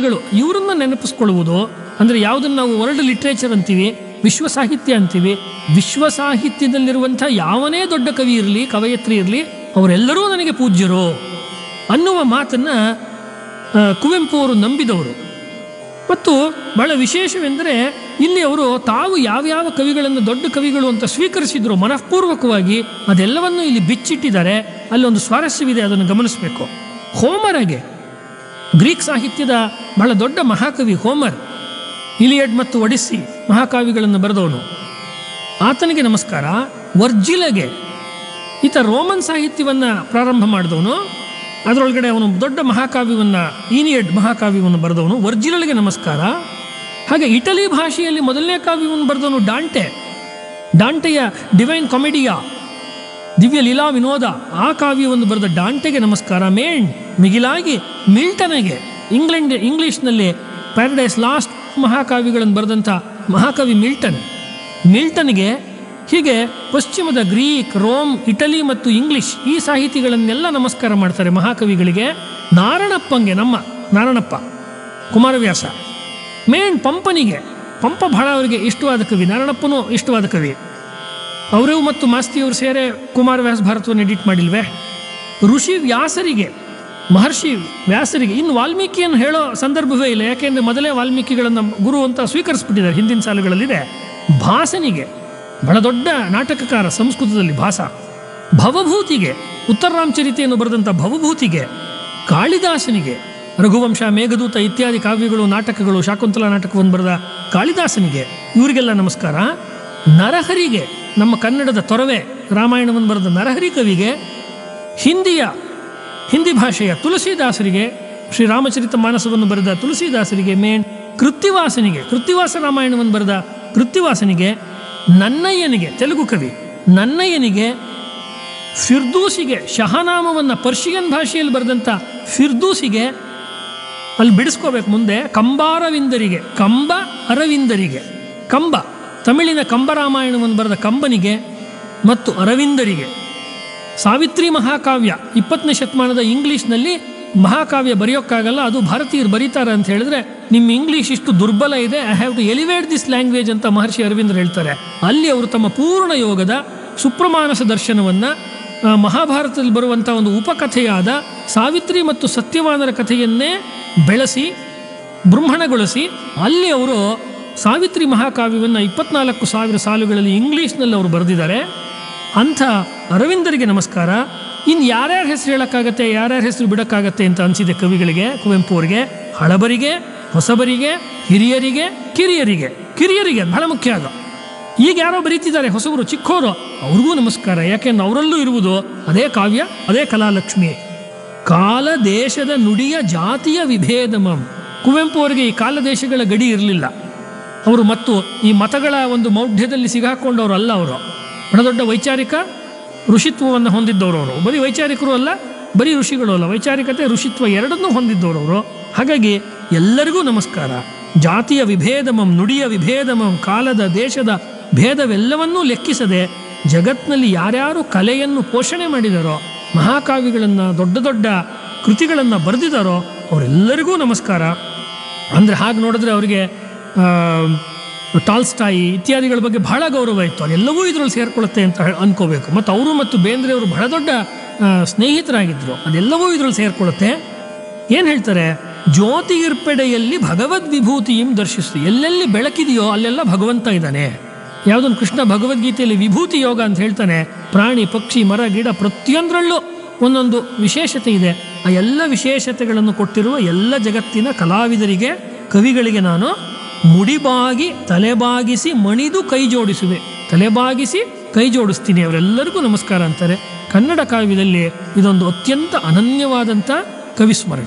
ಕವಿಗಳು ಇವರನ್ನ ನೆನಪಿಸ್ಕೊಳ್ಳುವುದು ಅಂದರೆ ಯಾವುದನ್ನು ನಾವು ವರ್ಲ್ಡ್ ಲಿಟ್ರೇಚರ್ ಅಂತೀವಿ ವಿಶ್ವ ಸಾಹಿತ್ಯ ಅಂತೀವಿ ವಿಶ್ವ ಸಾಹಿತ್ಯದಲ್ಲಿರುವಂಥ ಯಾವನೇ ದೊಡ್ಡ ಕವಿ ಇರಲಿ ಕವಯತ್ರಿ ಇರಲಿ ಅವರೆಲ್ಲರೂ ನನಗೆ ಪೂಜ್ಯರು ಅನ್ನುವ ಮಾತನ್ನು ಕುವೆಂಪು ಅವರು ನಂಬಿದವರು ಮತ್ತು ಬಹಳ ವಿಶೇಷವೆಂದರೆ ಇಲ್ಲಿ ಅವರು ತಾವು ಯಾವ್ಯಾವ ಕವಿಗಳನ್ನು ದೊಡ್ಡ ಕವಿಗಳು ಅಂತ ಸ್ವೀಕರಿಸಿದ್ರು ಮನಃಪೂರ್ವಕವಾಗಿ ಅದೆಲ್ಲವನ್ನು ಇಲ್ಲಿ ಬಿಚ್ಚಿಟ್ಟಿದ್ದಾರೆ ಅಲ್ಲೊಂದು ಸ್ವಾರಸ್ಯವಿದೆ ಅದನ್ನು ಗಮನಿಸಬೇಕು ಹೋಮರಗೆ ಗ್ರೀಕ್ ಸಾಹಿತ್ಯದ ಬಹಳ ದೊಡ್ಡ ಮಹಾಕವಿ ಹೋಮರ್ ಇಲಿಯಡ್ ಮತ್ತು ಒಡಿಸ್ಸಿ ಮಹಾಕಾವ್ಯಗಳನ್ನು ಬರೆದವನು ಆತನಿಗೆ ನಮಸ್ಕಾರ ವರ್ಜಿಲಗೆ ಈತ ರೋಮನ್ ಸಾಹಿತ್ಯವನ್ನು ಪ್ರಾರಂಭ ಮಾಡಿದವನು ಅದರೊಳಗಡೆ ಅವನು ದೊಡ್ಡ ಮಹಾಕಾವ್ಯವನ್ನು ಈನಿಯಡ್ ಮಹಾಕಾವ್ಯವನ್ನು ಬರೆದವನು ವರ್ಜಿಲಗೆ ನಮಸ್ಕಾರ ಹಾಗೆ ಇಟಲಿ ಭಾಷೆಯಲ್ಲಿ ಮೊದಲನೇ ಕಾವ್ಯವನ್ನು ಬರೆದವನು ಡಾಂಟೆ ಡಾಂಟೆಯ ಡಿವೈನ್ ಕಾಮಿಡಿಯಾ ದಿವ್ಯ ಲೀಲಾ ವಿನೋದ ಆ ಕಾವ್ಯವನ್ನು ಬರೆದ ಡಾಂಟೆಗೆ ನಮಸ್ಕಾರ ಮೇಣ್ ಮಿಗಿಲಾಗಿ ಮಿಲ್ಟನ್ಗೆ ಇಂಗ್ಲೆಂಡ್ ಇಂಗ್ಲೀಷ್ನಲ್ಲಿ ಪ್ಯಾರಡೈಸ್ ಲಾಸ್ಟ್ ಮಹಾಕಾವ್ಯಗಳನ್ನು ಬರೆದಂಥ ಮಹಾಕವಿ ಮಿಲ್ಟನ್ ಮಿಲ್ಟನ್ಗೆ ಹೀಗೆ ಪಶ್ಚಿಮದ ಗ್ರೀಕ್ ರೋಮ್ ಇಟಲಿ ಮತ್ತು ಇಂಗ್ಲಿಷ್ ಈ ಸಾಹಿತಿಗಳನ್ನೆಲ್ಲ ನಮಸ್ಕಾರ ಮಾಡ್ತಾರೆ ಮಹಾಕವಿಗಳಿಗೆ ನಾರಣಪ್ಪಂಗೆ ನಮ್ಮ ನಾರಣಪ್ಪ ಕುಮಾರವ್ಯಾಸ ಮೇನ್ ಪಂಪನಿಗೆ ಪಂಪ ಬಹಳ ಅವರಿಗೆ ಇಷ್ಟವಾದ ಕವಿ ನಾರಣಪ್ಪನೂ ಇಷ್ಟವಾದ ಕವಿ ಅವರು ಮತ್ತು ಮಾಸ್ತಿಯವರು ಸೇರೆ ಕುಮಾರವ್ಯಾಸ ಭಾರತವನ್ನು ಎಡಿಟ್ ಮಾಡಿಲ್ವೇ ಋಷಿ ವ್ಯಾಸರಿಗೆ ಮಹರ್ಷಿ ವ್ಯಾಸರಿಗೆ ಇನ್ನು ವಾಲ್ಮೀಕಿಯನ್ನು ಹೇಳೋ ಸಂದರ್ಭವೇ ಇಲ್ಲ ಯಾಕೆಂದರೆ ಮೊದಲೇ ವಾಲ್ಮೀಕಿಗಳನ್ನು ಗುರು ಅಂತ ಸ್ವೀಕರಿಸ್ಬಿಟ್ಟಿದ್ದಾರೆ ಹಿಂದಿನ ಸಾಲುಗಳಲ್ಲಿದೆ ಭಾಸನಿಗೆ ಬಹಳ ದೊಡ್ಡ ನಾಟಕಕಾರ ಸಂಸ್ಕೃತದಲ್ಲಿ ಭಾಸ ಭವಭೂತಿಗೆ ಉತ್ತರ ರಾಮಚರಿತೆಯನ್ನು ಬರೆದಂಥ ಭವಭೂತಿಗೆ ಕಾಳಿದಾಸನಿಗೆ ರಘುವಂಶ ಮೇಘದೂತ ಇತ್ಯಾದಿ ಕಾವ್ಯಗಳು ನಾಟಕಗಳು ಶಾಕುಂತಲ ನಾಟಕವನ್ನು ಬರೆದ ಕಾಳಿದಾಸನಿಗೆ ಇವರಿಗೆಲ್ಲ ನಮಸ್ಕಾರ ನರಹರಿಗೆ ನಮ್ಮ ಕನ್ನಡದ ತೊರವೆ ರಾಮಾಯಣವನ್ನು ಬರೆದ ನರಹರಿ ಕವಿಗೆ ಹಿಂದಿಯ ಹಿಂದಿ ಭಾಷೆಯ ತುಳಸಿದಾಸರಿಗೆ ಶ್ರೀರಾಮಚರಿತ ಮಾನಸವನ್ನು ಬರೆದ ತುಳಸಿದಾಸರಿಗೆ ಮೇನ್ ಕೃತ್ತಿವಾಸನಿಗೆ ಕೃತ್ತಿವಾಸ ರಾಮಾಯಣವನ್ನು ಬರೆದ ಕೃತ್ತಿವಾಸನಿಗೆ ನನ್ನಯ್ಯನಿಗೆ ತೆಲುಗು ಕವಿ ನನ್ನಯ್ಯನಿಗೆ ಫಿರ್ದೂಸಿಗೆ ಶಹನಾಮವನ್ನು ಪರ್ಷಿಯನ್ ಭಾಷೆಯಲ್ಲಿ ಬರೆದಂಥ ಫಿರ್ದೂಸಿಗೆ ಅಲ್ಲಿ ಬಿಡಿಸ್ಕೋಬೇಕು ಮುಂದೆ ಕಂಬಾರವಿಂದರಿಗೆ ಕಂಬ ಅರವಿಂದರಿಗೆ ಕಂಬ ತಮಿಳಿನ ಕಂಬರಾಮಾಯಣವನ್ನು ಬರೆದ ಕಂಬನಿಗೆ ಮತ್ತು ಅರವಿಂದರಿಗೆ ಸಾವಿತ್ರಿ ಮಹಾಕಾವ್ಯ ಇಪ್ಪತ್ತನೇ ಶತಮಾನದ ಇಂಗ್ಲೀಷ್ನಲ್ಲಿ ಮಹಾಕಾವ್ಯ ಬರೆಯೋಕ್ಕಾಗಲ್ಲ ಅದು ಭಾರತೀಯರು ಬರೀತಾರೆ ಅಂತ ಹೇಳಿದ್ರೆ ನಿಮ್ಮ ಇಂಗ್ಲೀಷ್ ಇಷ್ಟು ದುರ್ಬಲ ಇದೆ I have to elevate this language ಅಂತ ಮಹರ್ಷಿ ಅರವಿಂದರು ಹೇಳ್ತಾರೆ ಅಲ್ಲಿ ಅವರು ತಮ್ಮ ಪೂರ್ಣ ಯೋಗದ ಸುಪ್ರಮಾನಸ ದರ್ಶನವನ್ನು ಆ, ಮಹಾಭಾರತದಲ್ಲಿ ಬರುವಂಥ ಒಂದು ಉಪಕಥೆಯಾದ ಸಾವಿತ್ರಿ ಮತ್ತು ಸತ್ಯವಾನರ ಕಥೆಯನ್ನೇ ಬೆಳೆಸಿ ಬೃಂಹಣಗೊಳಿಸಿ ಅಲ್ಲಿ ಅವರು ಸಾವಿತ್ರಿ ಮಹಾಕಾವ್ಯವನ್ನು ಇಪ್ಪತ್ನಾಲ್ಕು ಸಾವಿರ ಸಾಲುಗಳಲ್ಲಿ ಇಂಗ್ಲೀಷ್ನಲ್ಲಿ ಅವರು ಬರೆದಿದ್ದಾರೆ ಅಂಥ ಅರವಿಂದರಿಗೆ ನಮಸ್ಕಾರ ಇನ್ನು ಯಾರ್ಯಾರ ಹೆಸರು ಹೇಳೋಕ್ಕಾಗತ್ತೆ ಯಾರ್ಯಾರ ಹೆಸರು ಬಿಡೋಕ್ಕಾಗತ್ತೆ ಅಂತ ಅನಿಸಿದೆ ಕವಿಗಳಿಗೆ ಕುವೆಂಪು ಅವರಿಗೆ ಹಳಬರಿಗೆ ಹೊಸಬರಿಗೆ ಹಿರಿಯರಿಗೆ ಕಿರಿಯರಿಗೆ ಕಿರಿಯರಿಗೆ ಬಹಳ ಮುಖ್ಯ ಅದು ಈಗ ಯಾರೋ ಬರೀತಿದ್ದಾರೆ ಹೊಸಬರು ಚಿಕ್ಕೋರು ಅವ್ರಿಗೂ ನಮಸ್ಕಾರ ಯಾಕೆಂದ್ರೆ ಅವರಲ್ಲೂ ಇರುವುದು ಅದೇ ಕಾವ್ಯ ಅದೇ ಕಲಾಲಕ್ಷ್ಮಿ ಕಾಲ ದೇಶದ ನುಡಿಯ ಜಾತಿಯ ವಿಭೇದಮಂ ಕುವೆಂಪು ಅವರಿಗೆ ಈ ಕಾಲ ದೇಶಗಳ ಗಡಿ ಇರಲಿಲ್ಲ ಅವರು ಮತ್ತು ಈ ಮತಗಳ ಒಂದು ಮೌಢ್ಯದಲ್ಲಿ ಸಿಗಾಕೊಂಡವರು ಅಲ್ಲ ಅವರು ಬಹಳ ದೊಡ್ಡ ವೈಚಾರಿಕ ಋಷಿತ್ವವನ್ನು ಹೊಂದಿದ್ದವರು ಅವರು ಬರೀ ವೈಚಾರಿಕರು ಅಲ್ಲ ಬರೀ ಋಷಿಗಳು ಅಲ್ಲ ವೈಚಾರಿಕತೆ ಋಷಿತ್ವ ಎರಡನ್ನೂ ಹೊಂದಿದ್ದವರು ಅವರು ಹಾಗಾಗಿ ಎಲ್ಲರಿಗೂ ನಮಸ್ಕಾರ ಜಾತಿಯ ವಿಭೇದಮಂ ನುಡಿಯ ವಿಭೇದಮಂ ಕಾಲದ ದೇಶದ ಭೇದವೆಲ್ಲವನ್ನೂ ಲೆಕ್ಕಿಸದೆ ಜಗತ್ನಲ್ಲಿ ಯಾರ್ಯಾರು ಕಲೆಯನ್ನು ಪೋಷಣೆ ಮಾಡಿದಾರೋ ಮಹಾಕಾವ್ಯಗಳನ್ನು ದೊಡ್ಡ ದೊಡ್ಡ ಕೃತಿಗಳನ್ನು ಬರೆದಿದ್ದಾರೋ ಅವರೆಲ್ಲರಿಗೂ ನಮಸ್ಕಾರ ಅಂದರೆ ಹಾಗೆ ನೋಡಿದ್ರೆ ಅವರಿಗೆ ಟಾಲ್ಸ್ಟಾಯಿ ಇತ್ಯಾದಿಗಳ ಬಗ್ಗೆ ಬಹಳ ಗೌರವ ಇತ್ತು ಅದೆಲ್ಲವೂ ಇದರಲ್ಲಿ ಸೇರ್ಕೊಳ್ಳುತ್ತೆ ಅಂತ ಹೇಳಿ ಅನ್ಕೋಬೇಕು ಮತ್ತು ಅವರು ಮತ್ತು ಬೇಂದ್ರೆಯವರು ಬಹಳ ದೊಡ್ಡ ಆ, ಸ್ನೇಹಿತರಾಗಿದ್ದರು ಅದೆಲ್ಲವೂ ಇದರಲ್ಲಿ ಸೇರ್ಕೊಳ್ಳುತ್ತೆ ಏನು ಹೇಳ್ತಾರೆ ಜ್ಯೋತಿಗಿರ್ಪೆಡೆಯಲ್ಲಿ ಭಗವದ್ ವಿಭೂತಿಯಂ ದರ್ಶಿಸ್ತು ಎಲ್ಲೆಲ್ಲಿ ಬೆಳಕಿದೆಯೋ ಅಲ್ಲೆಲ್ಲ ಭಗವಂತ ಇದ್ದಾನೆ ಯಾವುದೊಂದು ಕೃಷ್ಣ ಭಗವದ್ಗೀತೆಯಲ್ಲಿ ವಿಭೂತಿ ಯೋಗ ಅಂತ ಹೇಳ್ತಾನೆ ಪ್ರಾಣಿ ಪಕ್ಷಿ ಮರ ಗಿಡ ಪ್ರತಿಯೊಂದರಲ್ಲೂ ಒಂದೊಂದು ವಿಶೇಷತೆ ಇದೆ ಆ ಎಲ್ಲ ವಿಶೇಷತೆಗಳನ್ನು ಕೊಟ್ಟಿರುವ ಎಲ್ಲ ಜಗತ್ತಿನ ಕಲಾವಿದರಿಗೆ ಕವಿಗಳಿಗೆ ನಾನು ಮುಡಿಬಾಗಿ ತಲೆಬಾಗಿಸಿ ಮಣಿದು ಕೈ ಜೋಡಿಸುವೆ ತಲೆಬಾಗಿಸಿ ಕೈ ಜೋಡಿಸ್ತೀನಿ ಅವರೆಲ್ಲರಿಗೂ ನಮಸ್ಕಾರ ಅಂತಾರೆ ಕನ್ನಡ ಕಾವ್ಯದಲ್ಲಿ ಇದೊಂದು ಅತ್ಯಂತ ಅನನ್ಯವಾದಂಥ ಕವಿಸ್ಮರಣೆ